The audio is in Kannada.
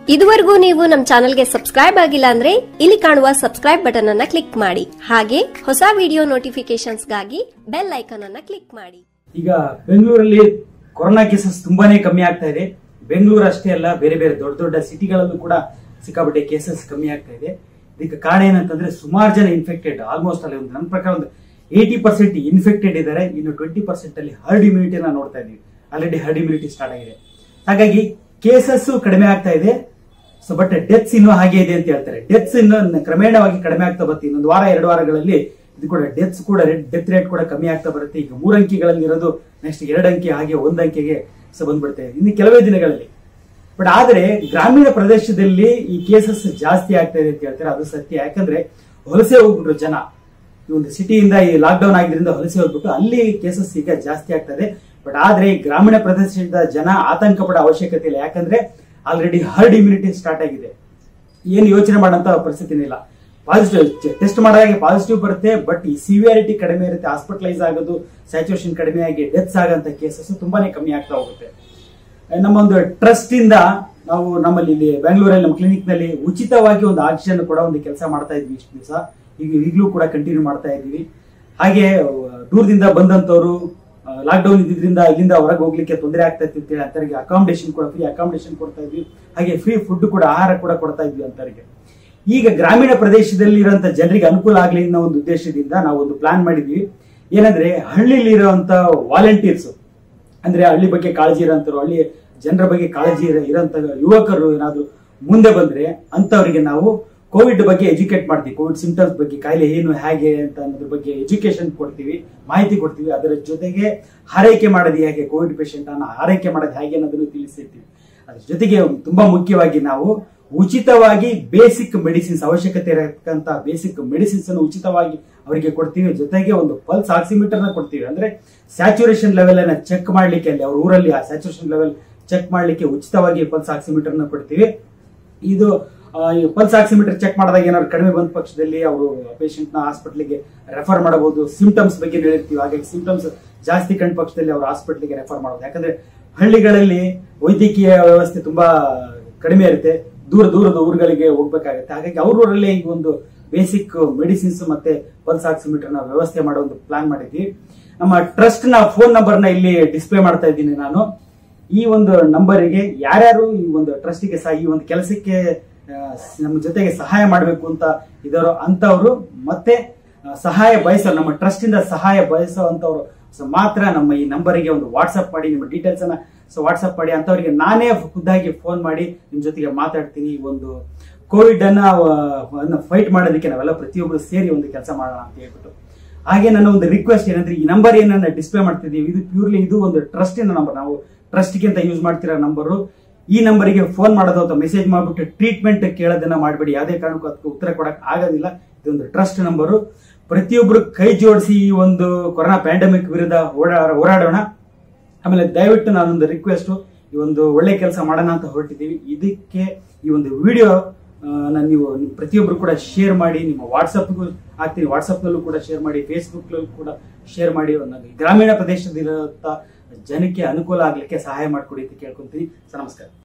ಇದುವರೆಗೂ ನೀವು ನಮ್ಮ ಚಾನೆಲ್ಗೆ ಸಬ್ಸ್ಕ್ರೈಬ್ ಆಗಿಲ್ಲ ಅಂದ್ರೆ ಇಲ್ಲಿ ಕಾಣುವ ಸಬ್ಸ್ಕ್ರೈಬ್ ಬಟನ್ ಅನ್ನ ಕ್ಲಿಕ್ ಮಾಡಿ ಹಾಗೆ ಹೊಸ ವಿಡಿಯೋ ನೋಟಿಫಿಕೇಶನ್ಸ್ಗಾಗಿ ಬೆಲ್ ಐಕಾನ್ ಅನ್ನ ಕ್ಲಿಕ್ ಮಾಡಿ ಈಗ ಬೆಂಗಳೂರಲ್ಲಿ ಕೊರೋನಾ ಕೇಸಸ್ ತುಂಬಾನೇ ಕಮ್ಮಿ ಆಗ್ತಾ ಇದೆ ಬೆಂಗಳೂರು ಅಷ್ಟೇ ಅಲ್ಲ ಬೇರೆ ಬೇರೆ ದೊಡ್ಡ ದೊಡ್ಡ ಸಿಟಿಗಳಲ್ಲೂ ಕೂಡ ಸಿಕ್ಕಾಪಟ್ಟೆ ಕೇಸಸ್ ಕಮ್ಮಿ ಆಗ್ತಾ ಇದೆ ಇದಕ್ಕೆ ಕಾರಣ ಏನಂತಂದ್ರೆ ಸುಮಾರು ಜನ ಇನ್ಫೆಕ್ಟೆಡ್ ಆಲ್ಮೋಸ್ಟ್ ಅಲ್ಲಿ ಒಂದು ನನ್ನ ಪ್ರಕಾರ ಒಂದು ಏಯ್ಟಿ ಪರ್ಸೆಂಟ್ ಇನ್ಫೆಕ್ಟೆಡ್ ಇದ್ದಾರೆ ಇನ್ನು ಟ್ವೆಂಟಿ ಪರ್ಸೆಂಟ್ ಅಲ್ಲಿ ಹರ್ಡ್ ಇಮ್ಯುನಿಟಿನ ನೋಡ್ತಾ ಇದೀವಿ ಆಲ್ರೆಡಿ ಹರ್ಡ್ ಇಮ್ಯುನಿಟಿ ಸ್ಟಾರ್ಟ್ ಆಗಿದೆ ಹಾಗಾಗಿ ಕೇಸಸ್ ಕಡಿಮೆ ಆಗ್ತಾ ಇದೆ ಸೊ ಬಟ್ ಡೆತ್ಸ್ ಇನ್ನೂ ಹಾಗೆ ಇದೆ ಅಂತ ಹೇಳ್ತಾರೆ ಡೆತ್ಸ್ ಇನ್ನು ಕ್ರಮೇಣವಾಗಿ ಕಡಿಮೆ ಆಗ್ತಾ ಬರುತ್ತೆ ಇನ್ನೊಂದು ವಾರ ಎರಡು ವಾರಗಳಲ್ಲಿ ಇದು ಕೂಡ ಡೆತ್ಸ್ ಕೂಡ ಡೆತ್ ರೇಟ್ ಕೂಡ ಕಮ್ಮಿ ಆಗ್ತಾ ಬರುತ್ತೆ ಈಗ ಮೂರು ಅಂಕಿಗಳಲ್ಲಿ ಇರೋದು ನೆಕ್ಸ್ಟ್ ಎರಡು ಅಂಕಿ ಹಾಗೆ ಒಂದು ಅಂಕಿಗೆ ಸೊ ಬಂದ್ಬಿಡುತ್ತೆ ಇನ್ನು ಕೆಲವೇ ದಿನಗಳಲ್ಲಿ ಬಟ್ ಆದ್ರೆ ಗ್ರಾಮೀಣ ಪ್ರದೇಶದಲ್ಲಿ ಈ ಕೇಸಸ್ ಜಾಸ್ತಿ ಆಗ್ತಾ ಇದೆ ಅಂತ ಹೇಳ್ತಾರೆ ಅದು ಸತ್ಯ ಯಾಕಂದ್ರೆ ವಲಸೆ ಹೋಗ್ಬಿಟ್ರು ಜನ ಈ ಒಂದು ಸಿಟಿಯಿಂದ ಈ ಲಾಕ್ಡೌನ್ ಆಗಿದ್ರಿಂದ ವಲಸೆ ಹೋಗ್ಬಿಟ್ಟು ಅಲ್ಲಿ ಕೇಸಸ್ ಈಗ ಜಾಸ್ತಿ ಆಗ್ತದೆ ಬಟ್ ಆದ್ರೆ ಈ ಗ್ರಾಮೀಣ ಪ್ರದೇಶದ ಜನ ಆತಂಕ ಪಡೋ ಅವಶ್ಯಕತೆ ಇಲ್ಲ ಯಾಕಂದ್ರೆ ಆಲ್ರೆಡಿ ಹರ್ಡ್ ಇಮ್ಯುನಿಟಿ ಸ್ಟಾರ್ಟ್ ಆಗಿದೆ ಏನು ಯೋಚನೆ ಮಾಡೋಂತ ಪರಿಸ್ಥಿತಿನೇ ಇಲ್ಲ ಪಾಸಿಟಿವ್ ಟೆಸ್ಟ್ ಮಾಡಿದಾಗ ಪಾಸಿಟಿವ್ ಬರುತ್ತೆ ಬಟ್ ಈ ಸಿವಿಯಾರಿಟಿ ಕಡಿಮೆ ಇರುತ್ತೆ ಹಾಸ್ಪಿಟಲೈಸ್ ಆಗೋದು ಸ್ಯಾಚುರೇಷನ್ ಕಡಿಮೆ ಆಗಿ ಡೆತ್ಸ್ ಆಗಂತ ಕೇಸಸ್ ತುಂಬಾನೇ ಕಮ್ಮಿ ಆಗ್ತಾ ಹೋಗುತ್ತೆ ನಮ್ಮ ಒಂದು ಟ್ರಸ್ಟ್ ಇಂದ ನಾವು ನಮ್ಮಲ್ಲಿ ಇಲ್ಲಿ ಬೆಂಗಳೂರಲ್ಲಿ ನಮ್ಮ ಕ್ಲಿನಿಕ್ ನಲ್ಲಿ ಉಚಿತವಾಗಿ ಒಂದು ಆಕ್ಸಿಜನ್ ಕೂಡ ಒಂದು ಕೆಲಸ ಮಾಡ್ತಾ ಇದ್ವಿ ಇಷ್ಟು ದಿವಸ ಈಗ ಈಗಲೂ ಕೂಡ ಕಂಟಿನ್ಯೂ ಮಾಡ್ತಾ ಇದ್ದೀವಿ ಹಾಗೆ ಅಹ್, ದೂರದಿಂದ ಬಂದಂತವರು ಲಾಕ್ಡೌನ್ ಇದ್ದಿದ್ರಿಂದ ಇಲ್ಲಿಂದ ಹೊರಗೆ ಹೋಗ್ಲಿಕ್ಕೆ ತೊಂದರೆ ಆಗ್ತಾ ಇತ್ತು ಅಂತೇಳಿ ಅಂತವರಿಗೆ ಅಕಾಮಿಡೇಷನ್ ಕೂಡ ಫ್ರೀ ಅಕಾಮಿಡೇಷನ್ ಕೊಡ್ತಾ ಇದ್ವಿ ಹಾಗೆ ಫ್ರೀ ಫುಡ್ ಕೂಡ ಆಹಾರ ಕೂಡ ಕೊಡ್ತಾ ಇದ್ವಿ ಅಂತವರಿಗೆ ಈಗ ಗ್ರಾಮೀಣ ಪ್ರದೇಶದಲ್ಲಿ ಇರುವಂತ ಜನರಿಗೆ ಅನುಕೂಲ ಆಗಲಿ ಅನ್ನೋ ಒಂದು ಉದ್ದೇಶದಿಂದ ನಾವು ಒಂದು ಪ್ಲಾನ್ ಮಾಡಿದ್ವಿ ಏನಂದ್ರೆ ಹಳ್ಳಿಲಿ ಇರುವಂತ ವಾಲಂಟಿಯರ್ಸ್ ಅಂದ್ರೆ ಹಳ್ಳಿ ಬಗ್ಗೆ ಕಾಳಜಿ ಇರೋಂಥವ್ರು ಹಳ್ಳಿ ಜನರ ಬಗ್ಗೆ ಕಾಳಜಿ ಇರೋ- ಇರೋಂಥ ಯುವಕರು ಏನಾದ್ರು ಮುಂದೆ ಬಂದ್ರೆ ಅಂತವರಿಗೆ ನಾವು ಕೋವಿಡ್ ಬಗ್ಗೆ ಎಜುಕೇಟ್ ಮಾಡ್ತೀವಿ ಕೋವಿಡ್ ಸಿಂಟಮ್ಸ್ ಬಗ್ಗೆ ಕಾಯಿಲೆ ಏನು ಹೇಗೆ ಅಂತ ಅನ್ನೋದ್ರ ಬಗ್ಗೆ ಎಜುಕೇಶನ್ ಕೊಡ್ತೀವಿ ಮಾಹಿತಿ ಕೊಡ್ತೀವಿ ಅದರ ಜೊತೆಗೆ ಆರೈಕೆ ಮಾಡೋದು ಹೇಗೆ ಕೋವಿಡ್ ಪೇಷಂಟ್ ಅನ್ನ ಆರೈಕೆ ಮಾಡೋದು ಹೇಗೆ ಅನ್ನೋದನ್ನು ತಿಳಿಸಿರ್ತೀವಿ ಅದ್ರ ಜೊತೆಗೆ ತುಂಬಾ ಮುಖ್ಯವಾಗಿ ನಾವು ಉಚಿತವಾಗಿ ಬೇಸಿಕ್ ಮೆಡಿಸಿನ್ಸ್ ಅವಶ್ಯಕತೆ ಇರತಕ್ಕಂತ ಬೇಸಿಕ್ ಮೆಡಿಸಿನ್ಸ್ ಅನ್ನು ಉಚಿತವಾಗಿ ಅವರಿಗೆ ಕೊಡ್ತೀವಿ ಜೊತೆಗೆ ಒಂದು ಪಲ್ಸ್ ಆಕ್ಸಿಮೀಟರ್ ನ ಕೊಡ್ತೀವಿ ಅಂದ್ರೆ ಸ್ಯಾಚುರೇಷನ್ ಲೆವೆಲ್ ಅನ್ನ ಚೆಕ್ ಮಾಡ್ಲಿಕ್ಕೆ ಅಲ್ಲಿ ಅವ್ರ ಊರಲ್ಲಿ ಆ ಸ್ಯಾಚುರೇಷನ್ ಲೆವೆಲ್ ಚೆಕ್ ಮಾಡ್ಲಿಕ್ಕೆ ಉಚಿತವಾಗಿ ಪಲ್ಸ್ ಆಕ್ಸಿಮೀಟರ್ ನ ಕೊಡ್ತೀವಿ ಇದು ಪಲ್ಸ್ ಆಕ್ಸಿಮೀಟರ್ ಚೆಕ್ ಮಾಡಿದಾಗ ಏನಾದ್ರು ಕಡಿಮೆ ಬಂದ ಪಕ್ಷದಲ್ಲಿ ಅವರು ಪೇಷಂಟ್ ನ ಹಾಸ್ಪಿಟ್ಲಿಗೆ ರೆಫರ್ ಮಾಡಬಹುದು ಸಿಂಪ್ಟಮ್ಸ್ ಬಗ್ಗೆ ಹೇಳಿರ್ತೀವಿ ಹಾಗಾಗಿ ಸಿಂಪ್ಟಮ್ಸ್ ಜಾಸ್ತಿ ಕಂಡ ಪಕ್ಷದಲ್ಲಿ ಅವರು ಹಾಸ್ಪಿಟ್ಲಿಗೆ ರೆಫರ್ ಮಾಡೋದು ಯಾಕಂದ್ರೆ ಹಳ್ಳಿಗಳಲ್ಲಿ ವೈದ್ಯಕೀಯ ವ್ಯವಸ್ಥೆ ತುಂಬಾ ಕಡಿಮೆ ಇರುತ್ತೆ ದೂರ ದೂರದ ಊರುಗಳಿಗೆ ಹೋಗ್ಬೇಕಾಗುತ್ತೆ ಹಾಗಾಗಿ ಅವ್ರ ಊರಲ್ಲೇ ಈ ಒಂದು ಬೇಸಿಕ್ ಮೆಡಿಸಿನ್ಸ್ ಮತ್ತೆ ಪಲ್ಸ್ ಆಕ್ಸಿಮೀಟರ್ ನ ವ್ಯವಸ್ಥೆ ಮಾಡೋ ಒಂದು ಪ್ಲಾನ್ ಮಾಡಿದ್ವಿ ನಮ್ಮ ಟ್ರಸ್ಟ್ ನ ಫೋನ್ ನಂಬರ್ ನ ಇಲ್ಲಿ ಡಿಸ್ಪ್ಲೇ ಮಾಡ್ತಾ ಇದ್ದೀನಿ ನಾನು ಈ ಒಂದು ನಂಬರಿಗೆ ಯಾರ್ಯಾರು ಈ ಒಂದು ಟ್ರಸ್ಟಿಗೆ ಸಹ ಈ ಒಂದು ಕೆಲಸಕ್ಕೆ ಆ, ನಮ್ಮ ಜೊತೆಗೆ ಸಹಾಯ ಮಾಡಬೇಕು ಅಂತ ಇದಾರೋ ಅಂತವ್ರು ಮತ್ತೆ ಆ, ಸಹಾಯ ಬಯಸೋ ನಮ್ಮ ಟ್ರಸ್ಟ್ ಇಂದ ಸಹಾಯ ಬಯಸೋ ಅಂತವ್ರು ಸೊ ಮಾತ್ರ ನಮ್ಮ ಈ ನಂಬರಿಗೆ ಒಂದು ವಾಟ್ಸ್ಆಪ್ ಮಾಡಿ ನಿಮ್ಮ ಡೀಟೇಲ್ಸ್ ಅನ್ನ ಸೊ ವಾಟ್ಸ್ಆಪ್ ಮಾಡಿ ಅಂತವರಿಗೆ ನಾನೇ ಖುದ್ದಾಗಿ ಫೋನ್ ಮಾಡಿ ನಿಮ್ ಜೊತೆಗೆ ಮಾತಾಡ್ತೀನಿ ಈ ಒಂದು ಕೋವಿಡ್ ಅನ್ನ ಫೈಟ್ ಮಾಡೋದಕ್ಕೆ ನಾವೆಲ್ಲ ಪ್ರತಿಯೊಬ್ಬರು ಸೇರಿ ಒಂದು ಕೆಲಸ ಮಾಡೋಣ ಅಂತ ಹೇಳ್ಬಿಟ್ಟು ಹಾಗೆ ನನ್ನ ಒಂದು ರಿಕ್ವೆಸ್ಟ್ ಏನಂದ್ರೆ ಈ ನಂಬರ್ ಏನನ್ನ ಡಿಸ್ಪ್ಲೇ ಮಾಡ್ತಿದ್ದೀವಿ ಇದು ಪ್ಯೂರ್ಲಿ ಇದು ಒಂದು ಟ್ರಸ್ಟ್ ಇನ ನಂಬರ್ ನಾವು ಟ್ರಸ್ಟ್ಗೆ ಅಂತ ಯೂಸ್ ಮಾಡ್ತಿರೋ ನಂಬರು ಈ ನಂಬರಿಗೆ ಫೋನ್ ಮಾಡೋದು ಅಥವಾ ಮೆಸೇಜ್ ಮಾಡ್ಬಿಟ್ಟು ಟ್ರೀಟ್ಮೆಂಟ್ ಕೇಳೋದನ್ನ ಮಾಡಬೇಡಿ ಯಾವುದೇ ಕಾರಣಕ್ಕೂ ಅದಕ್ಕೆ ಉತ್ತರ ಕೊಡಕ್ ಆಗೋದಿಲ್ಲ ಇದೊಂದು ಟ್ರಸ್ಟ್ ನಂಬರು ಪ್ರತಿಯೊಬ್ಬರು ಕೈ ಜೋಡಿಸಿ ಈ ಒಂದು ಕೊರೋನಾ ಪ್ಯಾಂಡಮಿಕ್ ವಿರುದ್ಧ ಓಡಾ ಹೋರಾಡೋಣ ಆಮೇಲೆ ದಯವಿಟ್ಟು ನಾನೊಂದು ರಿಕ್ವೆಸ್ಟ್ ಈ ಒಂದು ಒಳ್ಳೆ ಕೆಲಸ ಮಾಡೋಣ ಅಂತ ಹೊರಟಿದ್ದೀವಿ ಇದಕ್ಕೆ ಈ ಒಂದು ವಿಡಿಯೋ ನಾನು ನೀವು ಪ್ರತಿಯೊಬ್ಬರು ಕೂಡ ಶೇರ್ ಮಾಡಿ ನಿಮ್ಮ ವಾಟ್ಸಪ್ಗೂ ಹಾಕ್ತೀನಿ ವಾಟ್ಸಪ್ನಲ್ಲೂ ಕೂಡ ಶೇರ್ ಮಾಡಿ ಫೇಸ್ಬುಕ್ನಲ್ಲೂ ಕೂಡ ಶೇರ್ ಮಾಡಿ ಒಂದು ಗ್ರಾಮೀಣ ಪ್ರದೇಶದಲ್ಲಿರೋ ಜನಕ್ಕೆ ಅನುಕೂಲ ಆಗ್ಲಿಕ್ಕೆ ಸಹಾಯ ಮಾಡಿಕೊಡಿ ಅಂತ ಕೇಳ್ಕೊಂತೀನಿ ಸರ್ ನಮಸ್ಕಾರ